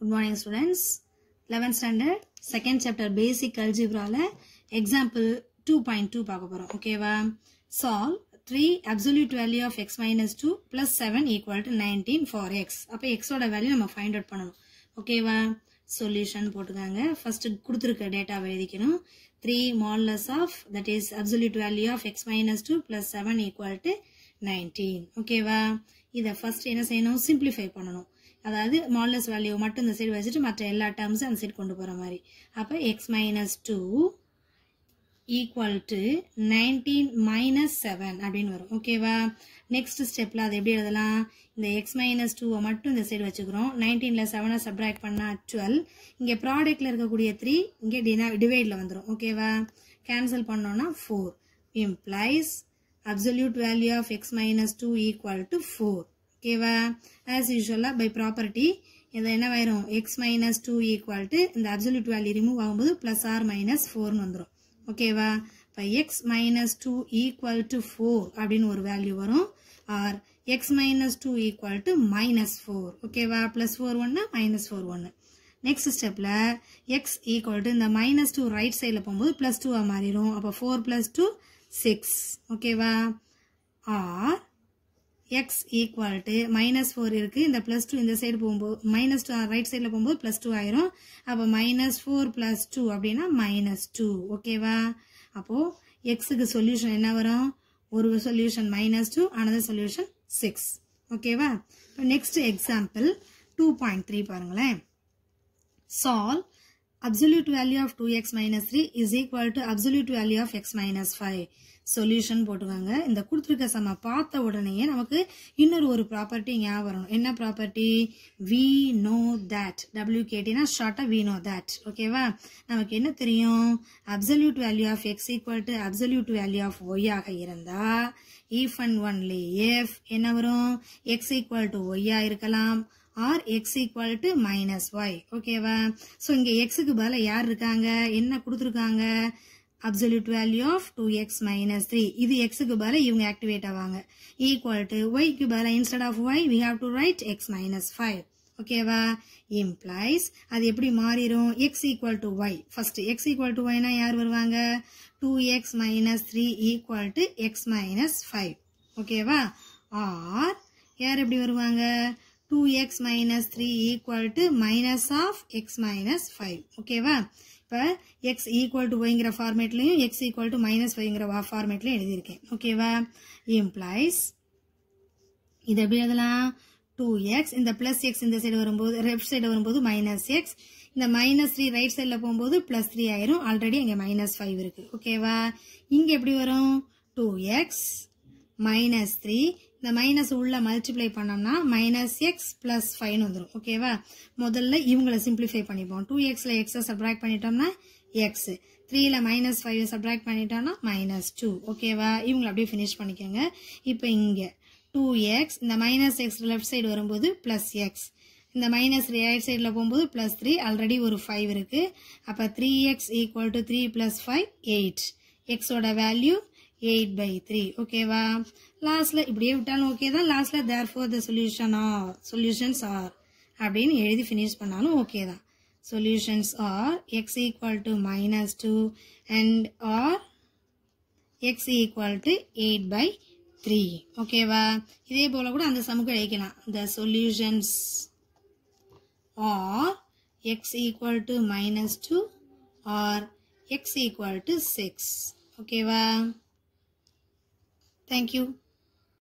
Good morning students. 11th standard second chapter basic algebraல example 2.2 பார்க்க போறோம் ஓகேவா solve 3 absolute value of x minus 2 plus 7 equal to 19 for x அப்ப x ஓட value நம்ம find out பண்ணணும் ஓகேவா சொல்யூஷன் போட்டுக்காங்க ஃபர்ஸ்ட் கொடுத்துருக்க டேட்டாவை எழுதிக்கணும் three modulus of that is absolute value of x minus two plus seven equal to nineteen ஓகேவா இதை ஃபர்ஸ்ட் என்ன செய்யணும் சிம்பிளிஃபை பண்ணணும் அதாவது மால்லஸ் வேல்யூ மட்டும் இந்த சைடு வச்சுட்டு மற்ற எல்லா டேர்ம்ஸும் அந்த சைடு கொண்டு போகிற மாதிரி அப்போ x minus two equal to nineteen minus seven அப்படின்னு வரும் ஓகேவா நெக்ஸ்ட் ஸ்டெப்பில் அது எப்படி எழுதலாம் இந்த எக்ஸ் மைனஸ் டூவை மட்டும் இந்த சைடு வச்சுக்கிறோம் நைன்டீனில் செவனை சப்ராக்ட் பண்ணால் டுவெல் இங்கே ப்ராடக்டில் இருக்கக்கூடிய த்ரீ இங்கே டினா டிவைடில் வந்துடும் ஓகேவா கேன்சல் பண்ணோன்னா four implies absolute value of x minus two equal to four ஓகேவா ஆஸ் யூஸ்வலாக பை ப்ராப்பர்ட்டி இது என்னவாயிரும் x minus two equal to இந்த அப்சல்யூட் வேல்யூ ரிமூவ் ஆகும்போது ப்ளஸ் ஆர் மைனஸ் ஃபோர்னு வந்துடும் ஓகேவா இப்போ x minus two equal to four அப்படின்னு ஒரு வேல்யூ வரும் or x minus two equal to minus four ஓகேவா ப்ளஸ் ஃபோர் ஒன்று மைனஸ் ஃபோர் ஒன்று நெக்ஸ்ட் ஸ்டெப்பில் எக்ஸ் ஈக்குவல் டு இந்த மைனஸ் டூ ரைட் சைடில் போகும்போது ப்ளஸ் டூவாக மாறிடும் அப்போ ஃபோர் ப்ளஸ் டூ சிக்ஸ் ஓகேவா or x equal to minus four இருக்கு இந்த பிளஸ் டூ இந்த சைடு போகும்போது மைனஸ் டூ ரைட் சைடில் போகும்போது பிளஸ் டூ ஆயிரும் அப்போ மைனஸ் ஃபோர் பிளஸ் டூ அப்படின்னா மைனஸ் டூ ஓகேவா அப்போ எக்ஸுக்கு சொல்யூஷன் என்ன வரும் ஒரு solution minus two another solution six ஓகேவா இப்போ next example two point three பாருங்களேன் solve absolute value of 2x minus 3 is equal to absolute value of x minus 5 solution போட்டுவாங்க இந்த கொடுத்துருக்க சம பார்த்த உடனேயே நமக்கு இன்னொரு ஒரு ப்ராப்பர்ட்டி ஞாபகம் வரணும் என்ன property we know that W கேட்டினா ஷார்ட்டாக வி நோ தட் ஓகேவா நமக்கு என்ன தெரியும் absolute value of x equal to absolute value of y ஆக இருந்தா இஃப் அண்ட் ஒன்லி எஃப் என்ன வரும் எக்ஸ் ஈக்குவல் டு ஒய்யா இருக்கலாம் or x equal to minus y ஓகேவா ஸோ இங்கே எக்ஸுக்கு பதிலாக யார் இருக்காங்க என்ன கொடுத்துருக்காங்க absolute value of two x minus three இது எக்ஸுக்கு பதிலாக இவங்க ஆக்டிவேட் ஆவாங்க ஈக்குவல் டு ஒய்க்கு பதிலாக instead of y we have to write x minus five ஓகேவா இம்ப்ளைஸ் அது எப்படி மாறிடும் x equal to y first x equal to ஒய்னா யார் வருவாங்க two x minus three equal to x minus five ஓகேவா ஆர் யார் எப்படி வருவாங்க 2x minus 3 equal to minus of x minus 5 ஓகேவா இப்போ x equal to yங்கிற ஃபார்மேட்லையும் x equal to minus 5ங்கிற ஃபார்மேட்லையும் எழுதியிருக்கேன் ஓகேவா implies இது எப்படி எழுதலாம் 2x இந்த பிளஸ் எக்ஸ் இந்த சைடு வரும்போது லெஃப்ட் சைடு வரும்போது மைனஸ் எக்ஸ் இந்த மைனஸ் த்ரீ ரைட் சைடில் போகும்போது பிளஸ் த்ரீ ஆயிரும் ஆல்ரெடி இங்கே மைனஸ் ஃபைவ் இருக்கு ஓகேவா இங்கே எப்படி வரும் டூ எக்ஸ் மைனஸ் த்ரீ இந்த மைனஸ் உள்ள மல்டிப்ளை பண்ணோம்னா மைனஸ் எக்ஸ் பிளஸ் ஃபைவ்னு வந்துடும் ஓகேவா முதல்ல இவங்களை சிம்பிளிஃபை பண்ணிப்போம் டூ எக்ஸ்ல எக்ஸை சப்ராக்ட் பண்ணிட்டோம்னா எக்ஸ் த்ரீல மைனஸ் ஃபைவ் சப்ராக்ட் பண்ணிட்டோம்னா மைனஸ் டூ ஓகேவா இவங்களை அப்படியே ஃபினிஷ் பண்ணிக்கோங்க இப்போ இங்கே டூ எக்ஸ் இந்த மைனஸ் எக்ஸ் லெஃப்ட் சைடு வரும்போது பிளஸ் எக்ஸ் இந்த மைனஸ் ரைட் சைடில் போகும்போது பிளஸ் த்ரீ ஆல்ரெடி ஒரு ஃபைவ் இருக்கு அப்போ three x equal to three plus five eight எக்ஸோட வேல்யூ எயிட் பை த்ரீ ஓகேவா லாஸ்ட்ல இப்படியே விட்டாலும் ஓகே தான் லாஸ்ட்ல therefore the solution are solutions are அப்படின்னு எழுதி ஃபினிஷ் பண்ணாலும் ஓகே தான் solutions are x equal to minus two and or x equal to eight by three ஓகேவா இதே போல கூட அந்த சமுக்கு அழைக்கலாம் the solutions are x equal to minus two or x equal to six ஓகேவா Thank you.